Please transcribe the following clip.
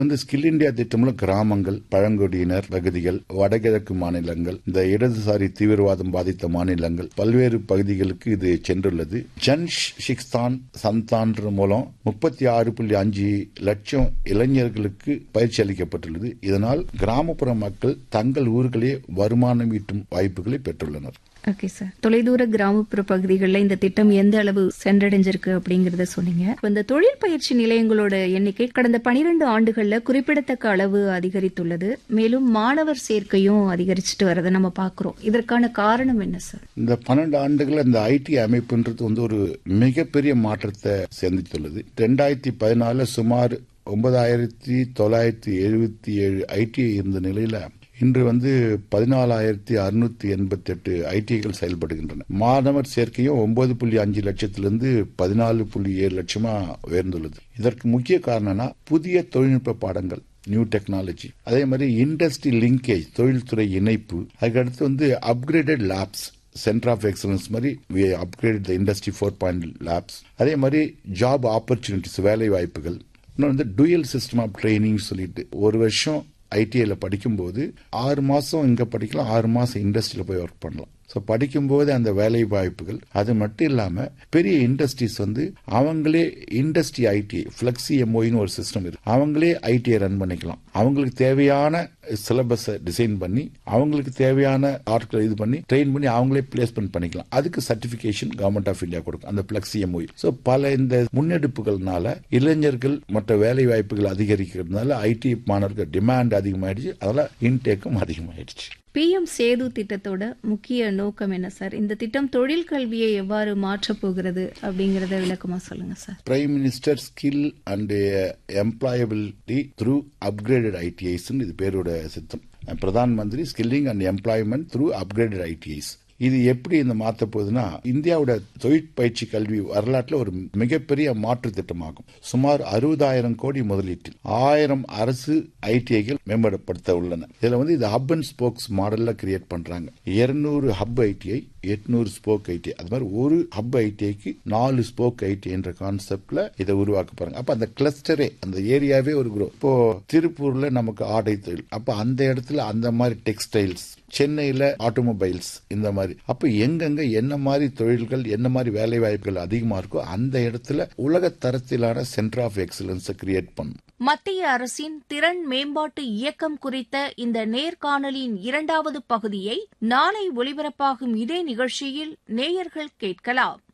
வந்து skill India திட்டம்ல கிராமங்கள் பழங்குடியினர் பகுதிகள் வடகிழக்கு மாநிலங்கள் இந்த இடதுசாரி தீவிரவாதம் பாதித்த மாநிலங்கள் பல்வேறு பகுதிகளுக்கு இது சென்றுள்ளது ஜன் ஷிக்ஸ்தான் சந்தான் மூலம் முப்பத்தி ஆறு புள்ளி அஞ்சு லட்சம் இளைஞர்களுக்கு பயிற்சி அளிக்கப்பட்டுள்ளது இதனால் கிராமப்புற மக்கள் தங்கள் ஊர்களே வருமானம் ஈட்டும் வாய்ப்புகளை பெற்றுள்ளனர் ஓகே சார் தொலைதூர கிராமப்புற பகுதிகளில் இந்த திட்டம் எந்த அளவு சென்றடைஞ்சிருக்கு அப்படிங்கறத சொன்னீங்க இப்ப இந்த தொழில் பயிற்சி நிலையங்களோட எண்ணிக்கை கடந்த பனிரெண்டு ஆண்டுகள்ல குறிப்பிடத்தக்க அளவு அதிகரித்துள்ளது மேலும் மாணவர் சேர்க்கையும் அதிகரிச்சுட்டு வரதை நம்ம பாக்குறோம் இதற்கான காரணம் என்ன சார் இந்த பன்னெண்டு ஆண்டுகள் இந்த ஐடி அமைப்புன்றது வந்து ஒரு மிகப்பெரிய மாற்றத்தை சந்தித்துள்ளது ரெண்டாயிரத்தி பதினாலுல சுமார் ஒன்பதாயிரத்தி தொள்ளாயிரத்தி எழுபத்தி ஏழு ஐடி இருந்த நிலையில இன்று வந்து பதினாலாயிரத்தி அறுநூத்தி எண்பத்தி எட்டு ஐடிஐகள் செயல்படுகின்றன மாணவர் சேர்க்கையும் ஒன்பது புள்ளி அஞ்சு லட்சத்திலிருந்து பதினாலு புள்ளி ஏழு லட்சமா உயர்ந்துள்ளது இதற்கு முக்கிய காரணம்னா புதிய தொழில்நுட்ப பாடங்கள் நியூ டெக்னாலஜி அதே மாதிரி இண்டஸ்ட்ரி லிங்கேஜ் தொழில்துறை இணைப்பு அதுக்கடுத்து வந்து upgraded labs centre of excellence மாதிரி upgrade the industry four point labs அதே மாதிரி ஜாப் ஆப்பர்ச்சுனிட்டிஸ் வேலை வாய்ப்புகள் இன்னொன்று வந்து டூயல் சிஸ்டம் ஆஃப் ட்ரைனிங் சொல்லிட்டு ஒரு வருஷம் ஐடிஐல படிக்கும்போது ஆறு மாசம் இங்க படிக்கலாம் ஆறு மாசம் இண்டஸ்ட்ரியில போய் ஒர்க் பண்ணலாம் ஸோ படிக்கும்போது அந்த வேலை வாய்ப்புகள் அது மட்டும் இல்லாம பெரிய இண்டஸ்ட்ரீஸ் வந்து அவங்களே இண்டஸ்ட்ரி ஐடிஐ பிளெக்சி எம்ஓன்னு ஒரு சிஸ்டம் இருக்கு அவங்களே ஐடிஐ ரன் பண்ணிக்கலாம் அவங்களுக்கு தேவையான சிலபஸை டிசைன் பண்ணி அவங்களுக்கு தேவையான ஆட்களை இது பண்ணி ட்ரெயின் பண்ணி அவங்களே பிளேஸ்மெண்ட் பண்ணிக்கலாம் அதுக்கு சர்டிபிகேஷன் கவர்மெண்ட் ஆஃப் இந்தியா கொடுக்கும் அந்த பிளெக்சி எம்ஓ ஸோ பல இந்த முன்னெடுப்புகள்னால இளைஞர்கள் மற்ற வேலை வாய்ப்புகள் அதிகரிக்கிறதுனால ஐடி மாணவர்கள் டிமாண்ட் அதிகமாயிடுச்சு அதனால இன்டேக்கும் அதிகமாயிடுச்சு பி எம் சேது திட்டத்தோட முக்கிய நோக்கம் என்ன சார் இந்த திட்டம் தொழில் கல்வியை எவ்வாறு மாற்றப் போகிறது அப்படிங்கறத விளக்கமா சொல்லுங்க sir prime minister skill and employability through upgraded ITIs இது பேரோட சித்தம் Pradhan Mantri skilling and employment through upgraded ITIs இது எப்படி இந்த மாத்த போகுதுன்னா இந்தியாவோட தொழிற்பயிற்சி கல்வி வரலாற்றில் ஒரு மிகப்பெரிய மாற்று திட்டமாகும் சுமார் அறுபதாயிரம் கோடி முதலீட்டில் ஆயிரம் அரசு ஐடிஐகள் மேம்படுத்த உள்ளன இதுல வந்து இது ஹப் அண்ட் ஸ்போக்ஸ் மாடல்ல கிரியேட் பண்றாங்க இருநூறு ஹப் ஐடிஐ எட்நூறு ஸ்போக் ஐடிஐ அது மாதிரி ஒரு ஹப் ஐடிஐக்கு நாலு ஸ்போக் ஐடிஐ என்ற கான்செப்ட்ல இதை உருவாக்க போறாங்க அப்ப அந்த கிளஸ்டரே அந்த ஏரியாவே ஒரு குரோ இப்போ திருப்பூர்ல நமக்கு ஆடை தொழில் அப்ப அந்த இடத்துல அந்த மாதிரி டெக்ஸ்டைல்ஸ் சென்னையில ஆட்டோமொபைல்ஸ் இந்த மாதிரி அப்ப எங்கெங்க என்ன மாதிரி தொழில்கள் என்ன மாதிரி வேலை வாய்ப்புகள் அதிகமா இருக்கோ அந்த இடத்துல உலக தரத்திலான சென்டர் ஆஃப் எக்ஸலன்ஸ் கிரியேட் பண்ணும் மத்திய அரசின் திறன் மேம்பாட்டு இயக்கம் குறித்த இந்த நேர்காணலின் இரண்டாவது பகுதியை நாளை ஒலிபரப்பாகும் இதே நிகழ்ச்சியில் நேயர்கள் கேட்கலாம்